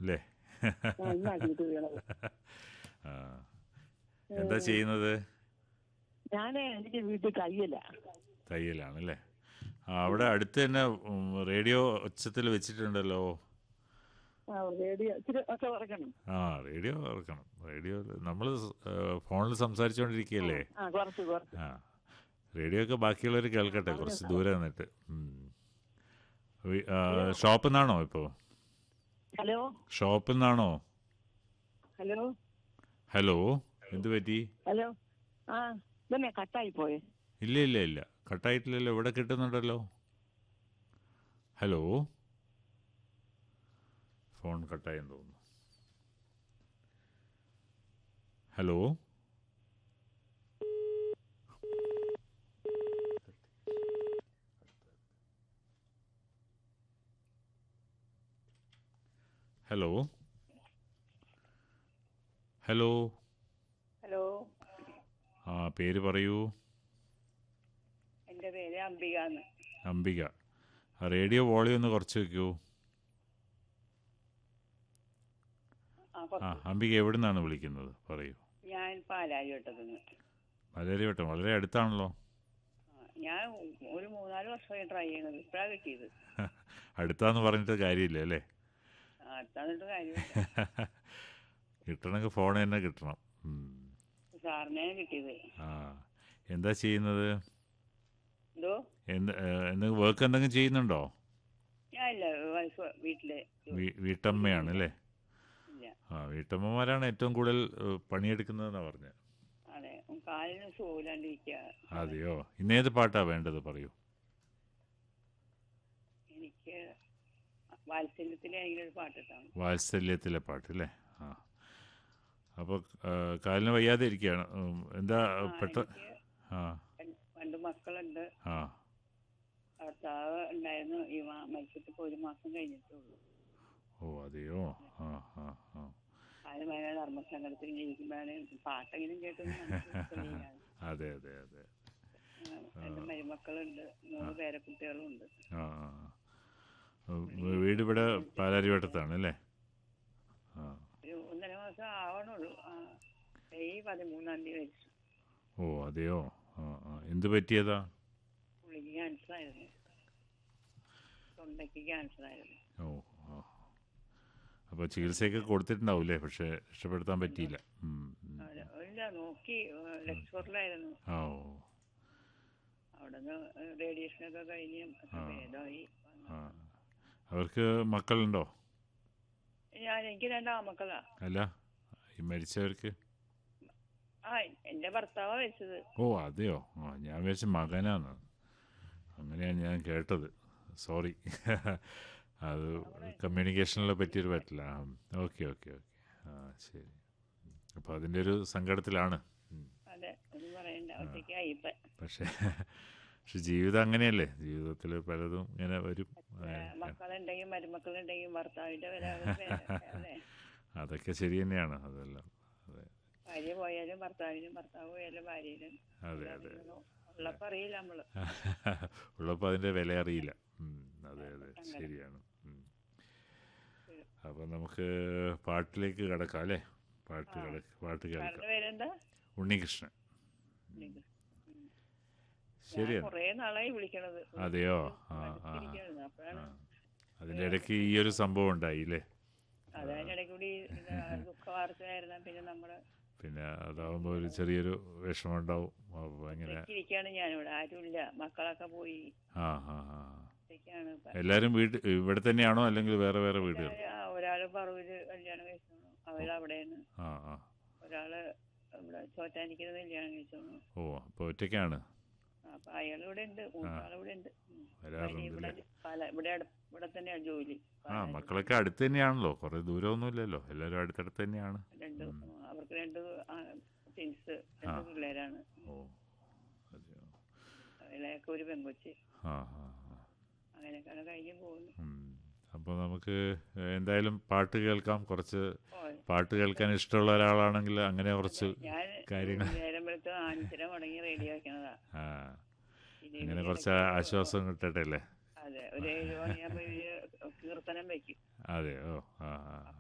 അല്ലേ ആ, ഇന്നാ ചീട്ട് വീണത് ആ എന്താ ചെയ്യുന്നത് ഞാൻ എനിക്ക് വീട്ടിൽ കയ്യില്ല തയ്യലാണല്ലേ ആ അവിടെ അടുത്ത് തന്നെ ഉം, റേഡിയോ ഒച്ചത്തിൽ വെച്ചിട്ടുണ്ടല്ലോ ആ, റേഡിയോ ഇച്ചിരി ഒക്കെ ഉറക്കണം ആ റേഡിയോ ഇറക്കണം റേഡിയോ നമ്മൾ ഫോണിൽ സംസാരിച്ചുകൊണ്ടിരിക്കുകയല്ലേ ആ കുറച്ച് കുറച്ച് ആ റേഡിയോ ഒക്കെ ബാക്കിയുള്ളവർ കേൾക്കട്ടെ കുറച്ച് ദൂരെ നിന്നിട്ട് ഉം. വി- ആ, ഷോപ്പിൽ നിന്നാണോ ഇപ്പോൾ ഹലോ ഷോപ്പിൽ നിന്നാണോ ഹലോ ഹലോ എന്ത് പറ്റി ഹലോ ആ ഇതന്നെ കട്ടായി പോയെ ഇല്ല ഇല്ല ഇല്ല കട്ടായിട്ടില്ലല്ലോ ഇവിടെ കിട്ടുന്നുണ്ടല്ലോ ഹലോ ഫോൺ കട്ടായെന്ന് തോന്നുന്നു ഹലോ ഹലോ ഹലോ ഹലോ ആ പേര് പറയൂ എൻ്റെ പേര് അംബിക എന്ന് അംബിക ആ റേഡിയോ വോളിയം ഒന്ന് കുറച്ച് വെക്കൂ ആ അംബിക എവിടെ നിന്നാണ് വിളിക്കുന്നത് പറയൂ ഞാൻ പാലാരി വട്ടത്തുനിന്ന് വളരെ വട്ടം വളരെ അടുത്താണല്ലോ ഞാൻ ഒരു മൂന്നാല് വർഷമായി ട്രൈ ചെയ്യണത് ഇപ്പോഴാണ് കിട്ടിയത് അടുത്താന്ന് പറഞ്ഞിട്ട് കാര്യമില്ല അല്ലേ അടുത്താന്നിട്ട് കാര്യം കിട്ടണമെങ്കിൽ ഫോൺ തന്നെ കിട്ടണം ഉം. സാറിനെ കിട്ടിയത് ആ എന്താ ചെയ്യുന്നത് എന്തോ എന്ത് എന്തെങ്കിലും വർക്ക് എന്തെങ്കിലും ചെയ്യുന്നുണ്ടോ ഞാൻ ഇല്ല വൈഫ് വീട്ടിലെ വീ- വീട്ടമ്മയാണ് അല്ലേ ഇല്ല ആ വീട്ടമ്മമാരാണ് ഏറ്റവും കൂടുതൽ ഏഹ്, പണിയെടുക്കുന്നതെന്നാണ് പറഞ്ഞത് അതെ കാലിന് സുഖമില്ലാണ്ടിരിക്കുക അതെയോ ഇന്നേത് പാട്ടാ വേണ്ടത് പറയൂ എനിക്ക് വാത്സല്യത്തിലെ ഏതെങ്കിലും ഒരു പാട്ടിട്ടാണ് വാത്സല്യത്തിലെ പാട്ട് അല്ലേ ആ അപ്പോൾ കാലിന് വയ്യാതെ ഇരിക്കുകയാണ് ഉം, എന്താ പെട്ട എനിക്ക് ആ രണ്ട് രണ്ട് മക്കളുണ്ട് ആ ഭർത്താവ് ഉണ്ടായിരുന്നു ഈ മാ- മരിച്ചിട്ട് ഇപ്പൊ ഒരു മാസം കഴിഞ്ഞിട്ടേ ഉള്ളൂ ഓ അതെയോ ആ ആ ആ അതിന് ഭയങ്കര ധർമ്മസങ്കടത്തിൽ ജീവിക്കുമ്പോഴാണ് പാട്ടെങ്കിലും കേട്ടൊന്നും മനസ്സിൽ തെളിയില്ലാതെ. അതെ അതെ അതെ ആ, രണ്ട് മരുമക്കളുണ്ട് മൂന്ന് പേരക്കുട്ടികളും ഉണ്ട് ആ ആ ആ. വീട് ഇവിടെ പാലാരിവട്ടത്താണ് അല്ലേ ആ ഒരു ഒന്നര മാസം ആവണുള്ളൂ ആ, മെയ് പതിമൂന്നാം തീയതി മരിച്ചു ഓ അതെയോ ആ ആ എന്ത് പറ്റിയതാ പുള്ളിക്ക് ക്യാൻസർ ആയിരുന്നു തൊണ്ടയ്ക്ക് ക്യാൻസർ ആയിരുന്നു ഓ ആ അപ്പോൾ ചികിത്സയൊക്കെ കൊടുത്തിട്ടുണ്ടാവൂലേ പക്ഷേ രക്ഷപ്പെടുത്താൻ പറ്റിയില്ല ഉം, ഉം. അവര് ഇല്ല നോക്കി ലക്ഷ്മറിലായിരുന്നു ആ ഓ അവിടെ നിന്ന് റേഡിയേഷനൊക്കെ കഴിഞ്ഞ് ഒക്കെ ആ. ഭേദമായി ആ അവർക്ക് മക്കളുണ്ടോ ഞാൻ എനിക്ക് രണ്ട് ആമക്കളാ അല്ല ഈ മരിച്ചവർക്ക് ആ എന്റെ ഭർത്താവാ വെച്ചത് ഓ അതെയോ ആ ഞാൻ വിചാരിച്ച മകനാണ് അങ്ങനെയാണ് ഞാൻ കേട്ടത് സോറി അത് കമ്മ്യൂണിക്കേഷനിലെ പറ്റിയൊരു പറ്റില്ല ഓക്കെ ഓക്കെ ഓക്കെ ആ ശരി അപ്പോൾ അതിൻ്റെ ഒരു സങ്കടത്തിലാണ് ഉം. അതെ ഒന്നും പറയണ്ട ഒറ്റയ്ക്കായി ഇപ്പൊ പക്ഷേ പക്ഷെ ജീവിതം അങ്ങനെയല്ലേ ജീവിതത്തിൽ പലതും ഇങ്ങനെ വരും ഏ, മക്കളുണ്ടെങ്കിൽ മരുമക്കളുണ്ടെങ്കിൽ ഭർത്താവിന്റെ വില അതെ അതൊക്കെ ശരി തന്നെയാണ് അതെല്ലാം അതെ ഭാര്യ പോയാലും ഭർത്താവിനും ഭർത്താവ് പോയാലും ഭാര്യയിലും അതെ അതെ ഉള്ളപ്പോ അറിയില്ല നമ്മള് ഉള്ളപ്പോൾ അതിൻ്റെ വില അറിയില്ല ഉം, അതെ അതെ ശരിയാണ് ഉം. അപ്പോൾ നമുക്ക് പാട്ടിലേക്ക് കിടക്കാം അല്ലേ പാട്ട് കിട പാട്ട് കേൾക്കാം സാറിന്റെ പേരെന്താ ഉണ്ണികൃഷ്ണൻ ഞാൻ ശരിയാണ് കൊറേ നാളായി വിളിക്കണത് അതെയോ ആ ആ ഇരിക്കുകയായിരുന്നു. അപ്പോഴാണ് അതിൻ്റെ ഇടയ്ക്ക് ഈ ഒരു സംഭവം ഉണ്ടായില്ലേ അതിനിടയ്ക്ക് കൂടി ദുഃഖ വാർത്തയായിരുന്ന പിന്നെ നമ്മള് പിന്നെ അതാവുമ്പോൾ ഒരു ചെറിയൊരു വിഷമം ഉണ്ടാവും അപ്പോൾ അങ്ങനെ ഇരിക്കുകയാണ് ഞാനിവിടെ ആരുമില്ല മക്കളൊക്കെ പോയി ആ ആ ആ ഒറ്റയ്ക്കാണ് ഇപ്പൊ. എല്ലാവരും വീട് ഇവിടെ തന്നെയാണോ അല്ലെങ്കിൽ വേറെ വേറെ വീടുകൾ ആ, ഒരാള് പറവൂര് കല്യാണം കഴിച്ചു അവരവിടെയാണ് ആ ആ ഒരാള് ഇവിടെ ചോറ്റാനിക്കുന്ന കല്യാണം കഴിച്ചു ഓ അപ്പോൾ ഒറ്റയ്ക്കാണ് അപ്പൊ അയാൾ ഇവിടെ ഉണ്ട് മൂന്നാൾ ഇവിടെ ഉണ്ട് ഉം. വരാറുണ്ട് ഭാര്യ ഇവിടെ പല ഇവിടെ അടു- ഇവിടെ തന്നെയാണ് ജോലി ആ മക്കളൊക്കെ അടുത്ത് തന്നെയാണല്ലോ കുറേ ദൂരമൊന്നുമില്ലല്ലോ എല്ലാവരും അടുത്തടുത്ത് തന്നെയാണ് രണ്ട് അവർക്ക് രണ്ട് ടിൻസ് രണ്ട് പിള്ളേരാണ് ഓ അതെയോ ഇളയൊക്കെ ഒരു പെങ്കൊച്ച് ആ ആ ആ അങ്ങനെയൊക്കെയാണ് കഴിഞ്ഞ് പോകുന്നു അപ്പോൾ നമുക്ക് എന്തായാലും പാട്ട് കേൾക്കാം കുറച്ച് ഓ, പാട്ട് കേൾക്കാൻ ഇഷ്ടമുള്ള ഒരാളാണെങ്കിൽ അങ്ങനെ കുറച്ച് ഞാൻ കാര്യങ്ങൾ നേരം വെളുത്ത് അഞ്ചര മുടങ്ങി റേഡിയോ വെക്കണതാ ആ ഇനി അങ്ങനെ കുറച്ച് ആശ്വാസം കിട്ടട്ടെ അല്ലേ അതെ ഒരു ഏഴ് മണിയാകുമ്പോ ഒരു കീർത്തനം വെക്കും അതെ ഓ ആ ആ